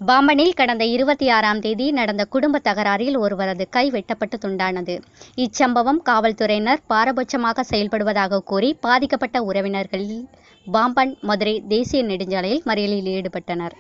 பாம்பனில் கடந்த இருபத்தி ஆறாம் தேதி நடந்த குடும்ப தகராறில் ஒருவரது கை வெட்டப்பட்டு துண்டானது இச்சம்பவம் காவல்துறையினர் பாரபட்சமாக செயல்படுவதாக கூறி பாதிக்கப்பட்ட உறவினர்களில் பாம்பன் மதுரை தேசிய நெடுஞ்சாலையில் மறியலில் ஈடுபட்டனர்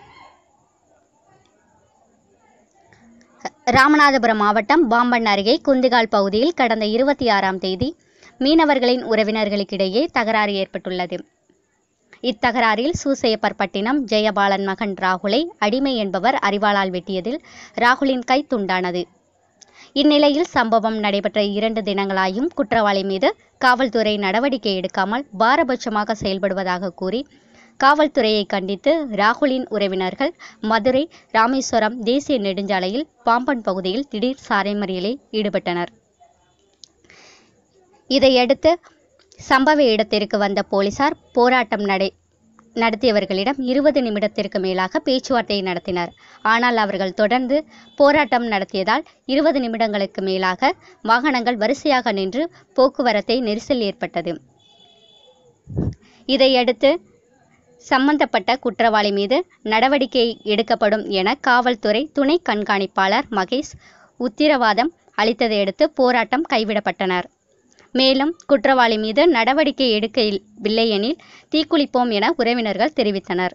ராமநாதபுரம் மாவட்டம் பாம்பன் அருகே குந்திகால் பகுதியில் கடந்த இருபத்தி ஆறாம் தேதி மீனவர்களின் உறவினர்களுக்கிடையே தகராறு ஏற்பட்டுள்ளது இத்தகராறில் சூசையப்பர்பட்டினம் ஜெயபாலன் மகன் ராகுலை அடிமை என்பவர் அறிவாளால் வெட்டியதில் ராகுலின் கை துண்டானது இந்நிலையில் சம்பவம் நடைபெற்ற இரண்டு தினங்களாயும் குற்றவாளி மீது காவல்துறை நடவடிக்கை எடுக்காமல் பாரபட்சமாக செயல்படுவதாக கூறி காவல்துறையை கண்டித்து ராகுலின் உறவினர்கள் மதுரை ராமேஸ்வரம் தேசிய நெடுஞ்சாலையில் பாம்பன் பகுதியில் திடீர் சாலை மறியலில் ஈடுபட்டனர் இதையடுத்து சம்பவ இடத்திற்கு வந்த போலீசார் போராட்டம் நடை நடத்தியவர்களிடம் இருபது நிமிடத்திற்கு மேலாக பேச்சுவார்த்தை நடத்தினர் ஆனால் அவர்கள் தொடர்ந்து போராட்டம் நடத்தியதால் இருபது நிமிடங்களுக்கு மேலாக வாகனங்கள் வரிசையாக நின்று போக்குவரத்தை நெரிசல் ஏற்பட்டது இதையடுத்து சம்பந்தப்பட்ட குற்றவாளி மீது நடவடிக்கை எடுக்கப்படும் என காவல்துறை துணை கண்காணிப்பாளர் மகேஷ் உத்தரவாதம் அளித்ததையடுத்து போராட்டம் கைவிடப்பட்டனர் மேலும் குற்றவாளி மீது நடவடிக்கை எடுக்கவில்லை எனில் தீக்குளிப்போம் என உறவினர்கள் தெரிவித்தனர்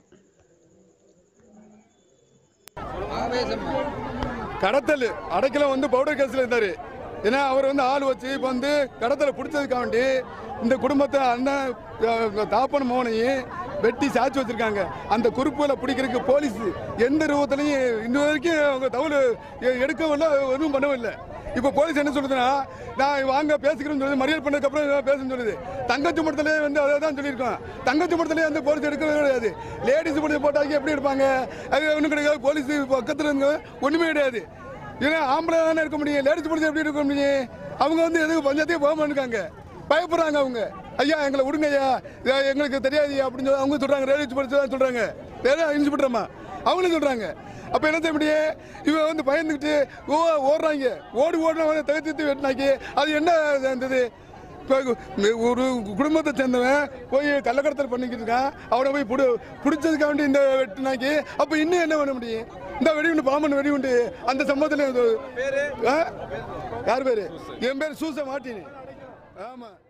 கடத்தல் அடைக்கலம் வந்து பவுடர் கேஸ்ல இருந்தாரு ஏன்னா அவர் வந்து ஆள் வச்சு இப்போ வந்து கடத்தலை பிடிச்சதுக்காக வேண்டி இந்த குடும்பத்தை அண்ணன் அஹ், தாப்பன் மோனையும் வெட்டி சாட்சி வச்சிருக்காங்க அந்த குறிப்புகளை பிடிக்கிறதுக்கு போலீஸ் எந்த ரூபத்திலையும் இன்ன வரைக்கும் அவங்க தகவல் எ- எடுக்கவில்லை ஒன்றும் பண்ணவில்லை இப்போ போலீஸ் என்ன சொல்லுதுன்னா நான் வாங்க பேசிக்கிறேன்னு சொல்லுது மறியல் பண்ணதுக்கு அப்புறம் பேசுன்னு சொல்லுது தங்கச்சி மடத்திலே வந்து அதை தான் சொல்லியிருக்கோம் தங்கச்சி மடத்திலே வந்து போலீஸ் எடுக்கவே கிடையாது லேடிஸ் படத்தை போட்டாக்கி எப்படி எடுப்பாங்க அது ஒன்றும் கிடையாது போலீஸ் பக்கத்தில் இருங்க ஒன்றுமே கிடையாது ஏன்னா ஆம்பளை தானே இருக்க முடியும் லேடிஸ் பிடிச்ச எப்படி இருக்க முடியும் அவங்க வந்து எதுவும் பஞ்சாயத்தையே போக மாட்டாங்க பயப்படுறாங்க அவங்க ஐயா எங்களை விடுங்க ஐயா இது எங்களுக்கு தெரியாது அப்படின்னு சொல்லி அவங்க சொல்றாங்க ரேடியோ படிச்சு தான் சொல்றாங்க வேற இன்ஸ்பெக்டரம்மா அவங்களும் சொல்றாங்க அப்ப என்ன செய்ய முடியும் இவன் வந்து பயந்துக்கிட்டு ஓ ஓடுறாங்க ஓடி ஓடுறவங்க தகுத்து வெட்டினாக்கி அது என்ன இருந்தது இப்போ ஒரு குடும்பத்தை சேர்ந்தவன் போய் கள்ளக்கடத்தல் பண்ணிக்கிட்டு இருக்கான் அவனை போய் பிடி பிடிச்சதுக்காக வேண்டி இந்த வெட்டினாக்கி அப்போ இன்னும் என்ன பண்ண முடியும் இந்த வெடிகுண்டு பாம்பன் வெடிகுண்டு அந்த சம்பவத்தில் யார் பேரு என் பேர் சூச மாட்டினி ஆமாம்